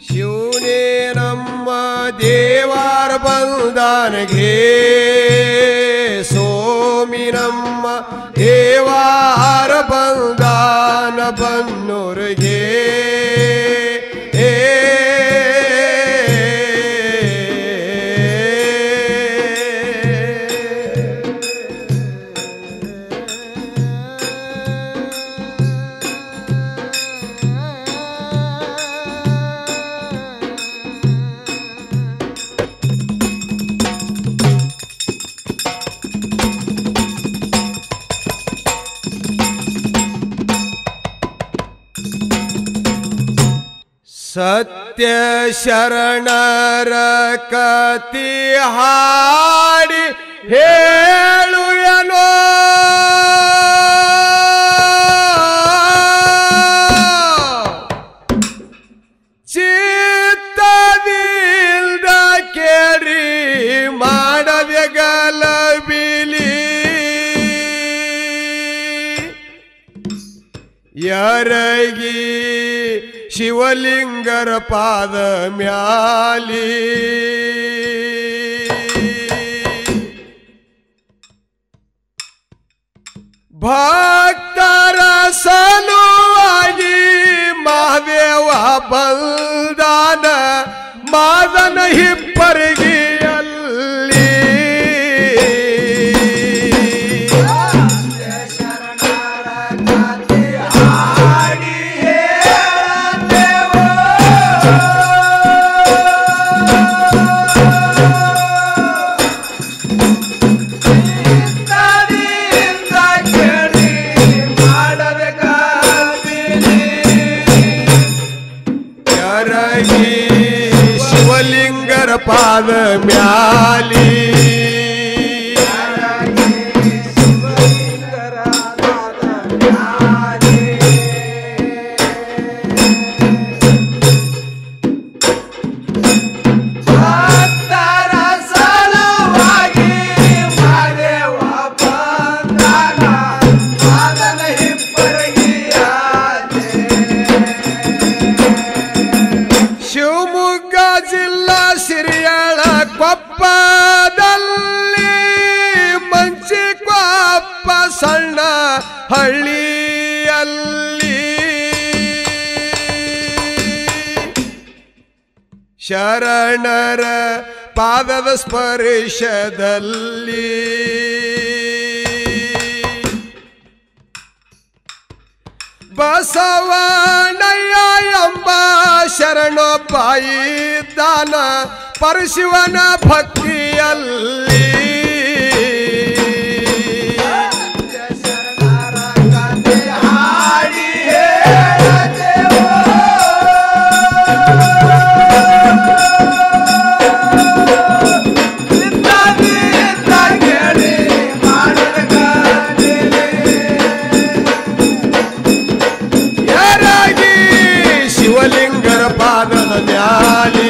ಶಿವನೇ ನಮ್ಮ ದೇವಾರ ಬಂದಾನಗೆ ಸೋಮಿ ನಮ್ಮ ದೇವಾರ ಬಂದಾನ ಬನ್ನೂರಿಗೆ ಸತ್ಯ ಶರಣರ ಕತಿ ಹಾಡಿ ಹೇಳುಯನೋ ಚಿತ್ತದಿಲ್ದ ಕೇಳಿ ಮಾಡದೆ ಗಲಬಿಲಿ ಯರಗಿ ಶಿವಲಿಂಗರ ಪಾದ ಮ್ಯಾಲಿ ಭಕ್ತರ ಸಲುವಾಗಿ ಮಹಾದೇವ ಬಲ್ದಾನ ಮಾದನ ಹಿಪ್ಪರಿಗೆಯಲ್ಲಿ ಯರಗಿ ಶಿವಲಿಂಗರ ಪಾದ ಮ್ಯಾಲಿ ಶಿವಮೊಗ್ಗ ಜಿಲ್ಲಾ ಸಿರಿಯಾಳ ಕೊಪ್ಪದಲ್ಲಿ ಮಂಚಿ ಕೊಪ್ಪ ಸಣ್ಣ ಹಳ್ಳಿಯಲ್ಲಿ ಶರಣರ ಪಾದದ ಸ್ಪರ್ಶದಲ್ಲಿ ಬಸವನಯ್ಯ ಎಂಬ ಶರಣೊಬ್ಬ ಇದ್ದಾನ ಪರಶಿವನ ಭಕ್ತಿಯಲ್ಲಿ ಯಾರಾಗಿ ಶಿವಲಿಂಗರ ಪಾದದ ಮ್ಯಾಲಿ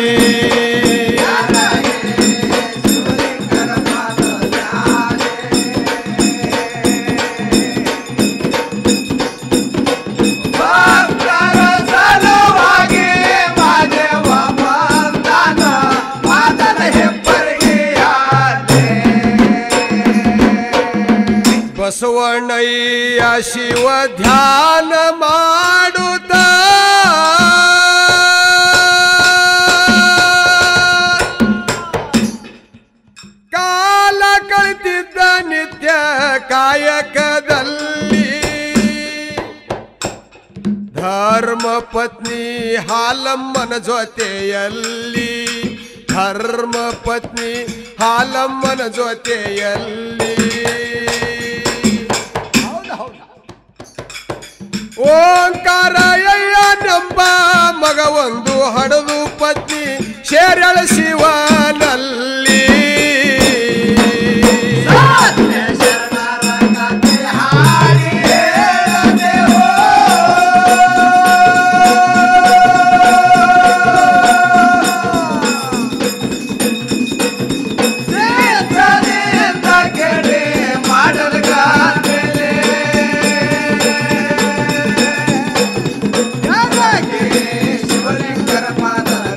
ಬಸವಣ್ಣಯ್ಯ ಶಿವ ಧ್ಯಾನ ಮಾಡುತ್ತ ಕಾಲ ಕಳಿತಿದ್ದ ನಿತ್ಯ ಕಾಯಕದಲ್ಲಿ ಧರ್ಮ ಪತ್ನಿ ಹಾಲಮ್ಮನ ಜೊತೆಯಲ್ಲಿ ಧರ್ಮ ಪತ್ನಿ ಹಾಲಮ್ಮನ ಜೊತೆಯಲ್ಲಿ ಓಂಕಾರಯ್ಯನೆಂಬ ಮಗ ಒಂದು ಹಡದು ಪತ್ನಿ ಶೇರಳ ಶಿವನಲ್ಲಿ ಶಿವಲಿಂಗರ ಪಾದದ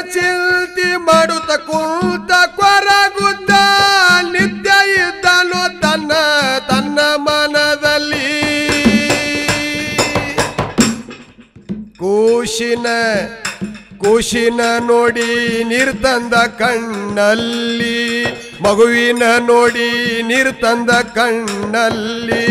ಚಿಂತಿ ಮಾಡುತ್ತ ಕುಂತ ಕೊರಗುತ್ತ ನಿತ್ಯ ಇದ್ದನು ತನ್ನ ತನ್ನ ಮನದಲ್ಲಿ ಕೂಶಿನ ಕೂಶಿನ ನೋಡಿ ನೀರ್ತಂದ ಕಣ್ಣಲ್ಲಿ ಮಗುವಿನ ನೋಡಿ ನೀರ್ತಂದ ಕಣ್ಣಲ್ಲಿ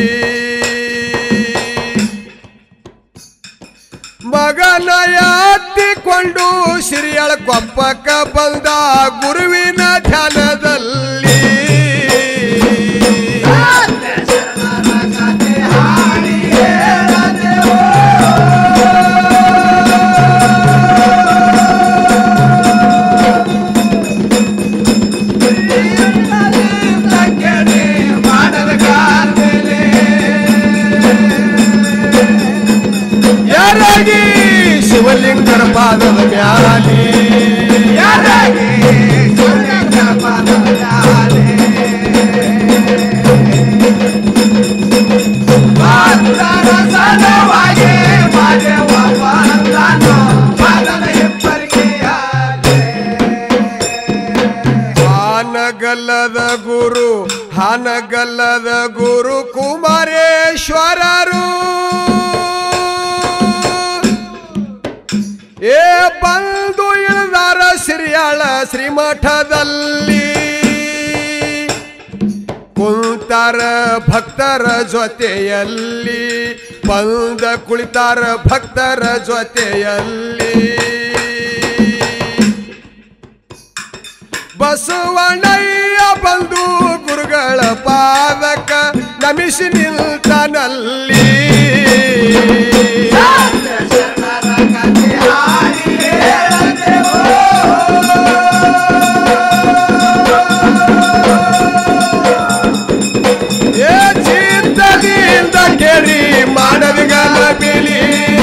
ಮಗನ ಎತ್ತಿಕೊಂಡು ಸಿರಿಯಳ ಕೊಪ್ಪಕ್ಕ ಬಂದ ಗುರುವಿನ ಧ್ಯಾನದಲ್ಲಿ ಯಾರಾಗಿ ಶಿವಲಿಂಗರ ಪಾದದ ಮ್ಯಾಲಿ ಹಾನಗಲ್ಲದ ಗುರು ಹಾನಗಲ್ಲದ ಗುರು ಕುಮಾರೇಶ್ವರರು ಏ ಬಂದು ಇಳಿದಾರ ಸಿರಿಯಾಳ ಶ್ರೀಮಠದಲ್ಲಿ ಕುಂತಾರ ಭಕ್ತರ ಜೊತೆಯಲ್ಲಿ ಬಂದ ಕುಳಿತಾರ ಭಕ್ತರ ಜೊತೆಯಲ್ಲಿ ಬಸವಣ್ಣಯ್ಯ ಬಂದು ಗುರುಗಳ ಪಾದಕ ನಮಿಸಿ ನಿಲ್ತಾನಲ್ಲಿ ಏ ಚಿತ್ತದಿಂದ ಕೇಳಿ ಮಾಡದಿಗಲ ಬಿಲಿ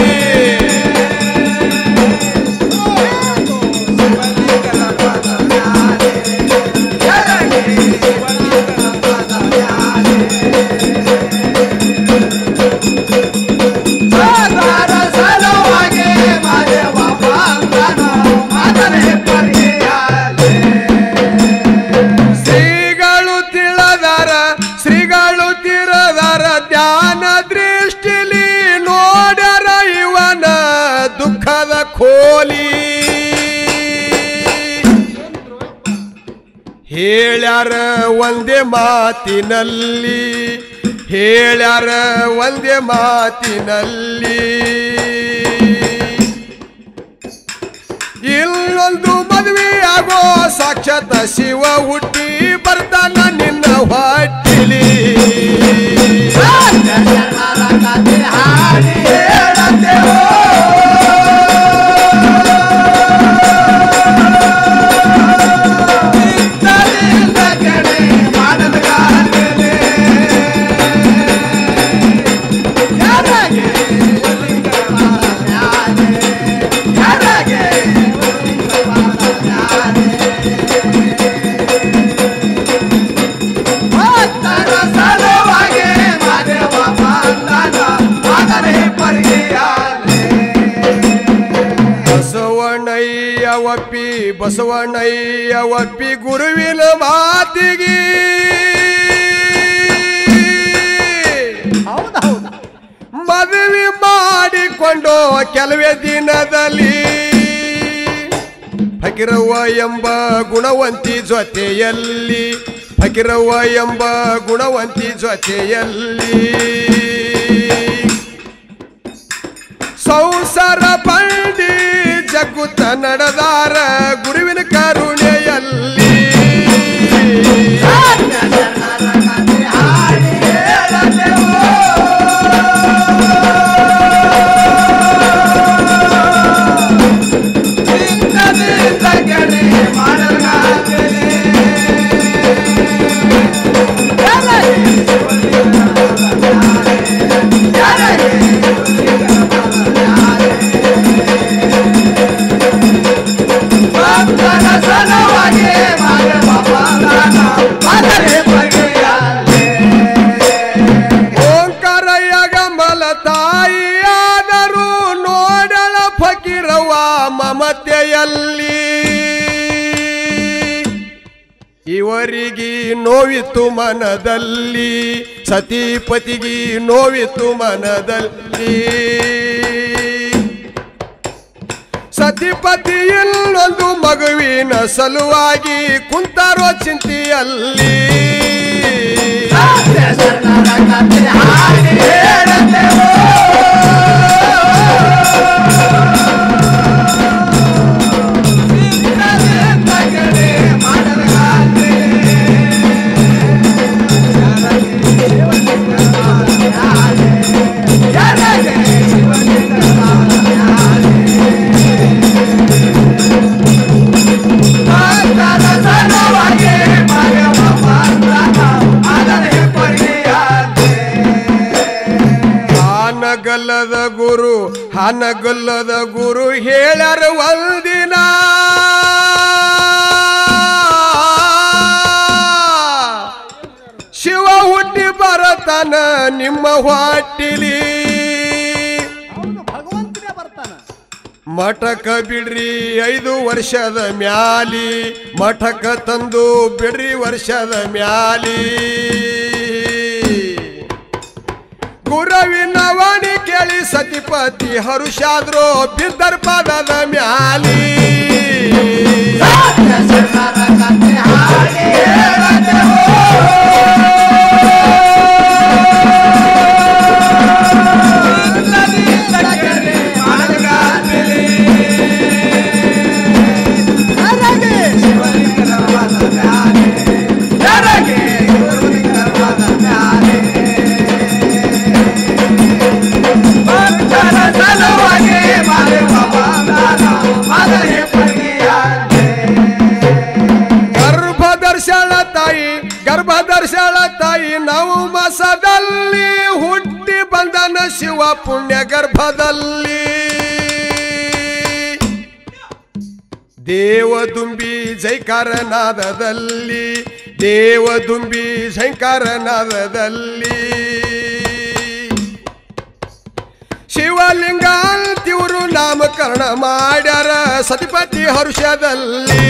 ಶ್ರೀಗಳು ತಿಳದಾರ ಶ್ರೀಗಳು ತಿರದಾರ ಧ್ಯಾನ ದೃಷ್ಟಿಲಿ ನೋಡ್ಯಾರ ಇವನ ದುಃಖದ ಖೋಲಿ ಹೇಳ್ಯಾರ ಒಂದೇ ಮಾತಿನಲ್ಲಿ ಹೇಳ್ಯಾರ ಒಂದೇ ಮಾತಿನಲ್ಲಿ ಇಲ್ಲೊಂದು ಮದುವೆ ಆಗೋ ಸಾಕ್ಷಾತ್ ಶಿವ ಹುಟ್ಟಿ ಬರ್ತಾನ ನಿನ್ನ ಹೊಟ್ಟಿಲಿ ಬಸವಣ್ಣಯ್ಯ ಒಪ್ಪಿ ಬಸವಣ್ಣಯ್ಯ ಒಪ್ಪಿ ಗುರುವಿನ ಮಾತಿಗೆ ಮದುವೆ ಮಾಡಿಕೊಂಡು ಕೆಲವೇ ದಿನದಲ್ಲಿ ಫಕಿರವ್ವ ಎಂಬ ಗುಣವಂತಿ ಜೊತೆಯಲ್ಲಿ ಫಕಿರವ್ವ ಎಂಬ ಗುಣವಂತಿ ಜೊತೆಯಲ್ಲಿ ಸಂಸಾರ ಬಂಡಿ ಜಗ್ಗುತ್ತ ನಡೆದಾರ ಗುರುವಿನ ಕರುಣೆಯಲ್ಲಿ ಸಲವಾಗಿ ಮಾರೆ ಬಾಬಾ ನೋವಿತ್ತು ಮನದಲ್ಲಿ ಸತಿಪತಿಗೆ ನೋವಿತ್ತು ಮನದಲ್ಲಿ ಸತಿಪತಿ ಇನ್ನೊಂದು ಮಗುವಿನ ಸಲುವಾಗಿ ಕುಂತಾರೋ ಚಿಂತೆಯಲ್ಲಿ ಹಾನಗಲ್ಲದ ಗುರು ಹಾನಗಲ್ಲದ ಗುರು ಹೇಳ್ಯಾರ ಒಂದಿನ ಶಿವ ಹುಟ್ಟಿ ಬರತನ ನಿಮ್ಮ ಹೊಟ್ಟಿಲಿ ಹೌದು ಭಗವಂತನೇ ಬರ್ತಾನ ಮಠಕ ಬಿಡ್ರಿ ಐದು ವರ್ಷದ ಮ್ಯಾಲಿ ಮಠಕ ತಂದು ಬಿಡ್ರಿ ವರ್ಷದ ಮ್ಯಾಲಿ ಗುರವಿನ ವಾಣಿ ಕೇಳಿ ಸತಿಪತಿ ಹರುಷಾದ್ರೋ ಬಿದ್ದರ್ ಪದದ ಮ್ಯಾಲಿ ಗರ್ಭದರ್ಶನ ತಾಯಿ ಗರ್ಭದರ್ಶನ ತಾಯಿ ನಾವು ಮಾಸದಲ್ಲಿ ಹುಟ್ಟಿ ಬಂದನ ಶಿವ ಪುಣ್ಯ ಗರ್ಭದಲ್ಲಿ ದೇವದುಂಬಿ ಜೈಕಾರನಾದದಲ್ಲಿ ದೇವದುಂಬಿ ಜೈಕಾರನಾದದಲ್ಲಿ ಶಿವಲಿಂಗ ಅಂತಿವರು ನಾಮಕರಣ ಮಾಡ್ಯಾರ ಸತಿಪತಿ ಹರುಷದಲ್ಲಿ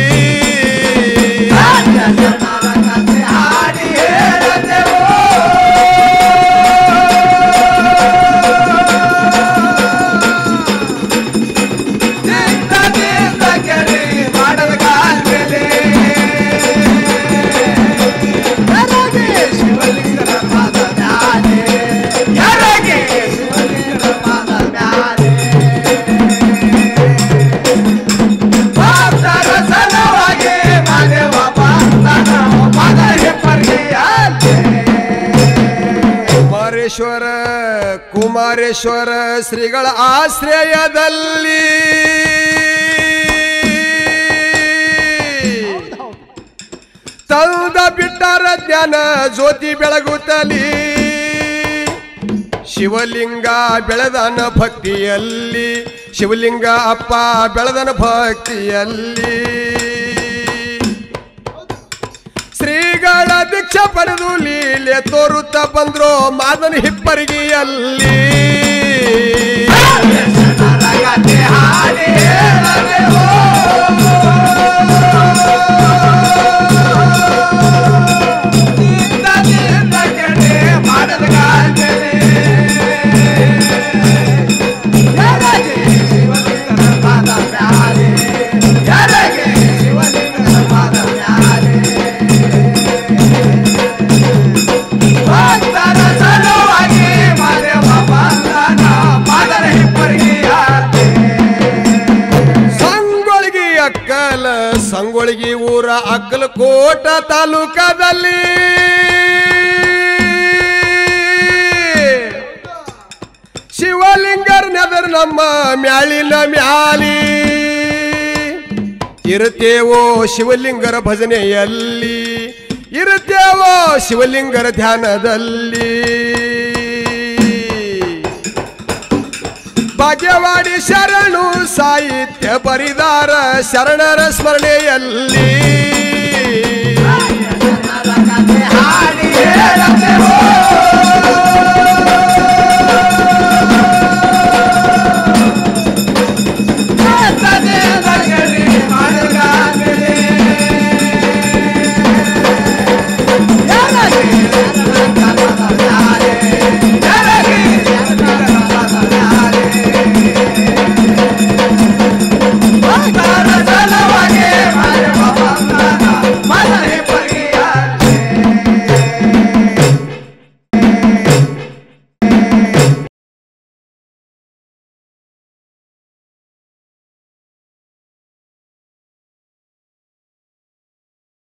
ಕುಮಾರೇಶ್ವರ ಕುಮಾರೇಶ್ವರ ಶ್ರೀಗಳ ಆಶ್ರಯದಲ್ಲಿ ತಂದ ಬಿಟ್ಟಾರ ಜ್ಞಾನ ಜ್ಯೋತಿ ಬೆಳಗುತ್ತಲಿ ಶಿವಲಿಂಗ ಬೆಳೆದನ ಭಕ್ತಿಯಲ್ಲಿ ಶಿವಲಿಂಗ ಅಪ್ಪ ಬೆಳೆದನ ಭಕ್ತಿಯಲ್ಲಿ ಶ್ರೀಗಳ ದೀಕ್ಷೆ ಪಡೆದು ಲೀಲೆ ತೋರುತ್ತ ಬಂದ್ರು ಮಾದನ ಹಿಪ್ಪರಿಗೆಯಲ್ಲಿ ಸಂಗೊಳಗಿ ಅಕ್ಕಲ ಸಂಗೊಳಗಿ ಊರ ಅಕ್ಕಲಕೋಟ ತಾಲೂಕದಲ್ಲಿ ಶಿವಲಿಂಗರ್ ನೆದರ್ ನಮ್ಮ ಮ್ಯಾಳಿನ ಮ್ಯಾಲಿ ಇರುತ್ತೇವೋ ಶಿವಲಿಂಗರ ಭಜನೆಯಲ್ಲಿ ಇರುತ್ತೇವೋ ಶಿವಲಿಂಗರ ಧ್ಯಾನದಲ್ಲಿ ಭಾಗ್ಯವಾಡಿ ಶರಣು ಸಾಹಿತ್ಯ ಬರಿದಾರ ಶರಣರ ಸ್ಮರಣೆಯಲ್ಲಿ ಹಾಡಿ